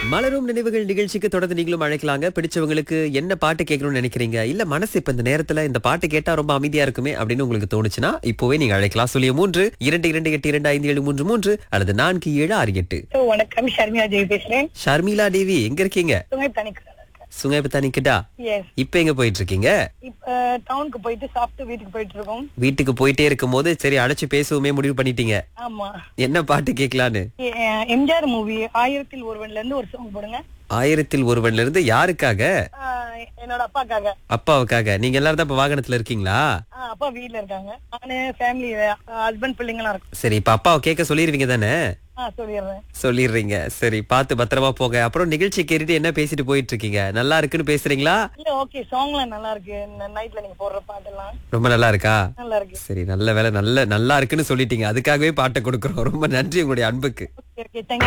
மலரும் நினைவுகள் நிகழ்ச்சிக்கு தொடர்ந்து நீங்களும் அழைக்கலாங்க பிடிச்சவங்களுக்கு என்ன பாட்டு கேட்கணும்னு நினைக்கிறீங்க இல்ல மனசு இப்ப இந்த நேரத்துல இந்த பாட்டு கேட்டா ரொம்ப அமைதியா இருக்குமே அப்படின்னு உங்களுக்கு தோணுச்சுன்னா இப்போவே நீங்க அழைக்கலாம் சொல்லிய மூன்று இரண்டு இரண்டு எட்டு இரண்டு ஐந்து ஏழு மூன்று மூன்று அல்லது நான்கு ஏழு ஆறு எட்டு So, வணக்கம் ஷர்மியா ஜெய் பேசுறேன் ஷர்மிளா தேவி எங்க இருக்கீங்க சுங்கை தனிக்கிறேன் சுங்கைபத்தானிக்கிட்டா எஸ் இப்ப எங்க போயிட்டு இருக்கீங்க இப்ப டவுனுக்கு போயிட்டு சாப்பிட்டு வீட்டுக்கு போயிட்டு இருக்கோம் வீட்டுக்கு போயிட்டே இருக்கும் போது சரி அழைச்சு பேசுவோமே முடிவு பண்ணிட்டீங்க ஆமா என்ன பாட்டு கேட்கலான்னு எ- எம்ஜிஆர் மூவி ஆயிரத்தில் ஒருவன்ல இருந்து ஒரு சாங் போடுங்க ஆயிரத்தில் ஒருவன்ல இருந்து யாருக்காக ஆஹ் என்னோட அப்பாக்காக அப்பாவுக்காக நீங்க எல்லாரும் தான் இப்ப வாகனத்துல இருக்கீங்களா ஆஹ் அப்பா வீட்ல இருக்காங்க நானு ஃபேமிலி ஹஸ்பண்ட் பிள்ளைங்களாம் இருக்கும் சரி இப்ப அப்பாவை கேட்க சொல்லிருவீங்க தானே ஆஹ் சொல்லிடுறேன் சொல்லிடுறீங்க சரி பார்த்து பத்திரமா போங்க அப்புறம் நிகழ்ச்சி கேட்டுட்டு என்ன பேசிட்டு போயிட்டு இருக்கீங்க நல்லா இருக்குன்னு பேசுறீங்களா இல்ல ஓகே சாங்லாம் நல்லா இருக்கு நைட்ல நீங்க போடுற பாட்டெல்லாம் ரொம்ப நல்லா இருக்கா நல்லா இருக்கு சரி நல்ல வேலை நல்ல நல்லா இருக்குன்னு சொல்லிட்டீங்க அதுக்காகவே பாட்டை கொடுக்குறோம் ரொம்ப நன்றி உங்களுடைய அன்புக்கு ஓகே ஓகே தேங்க்யூ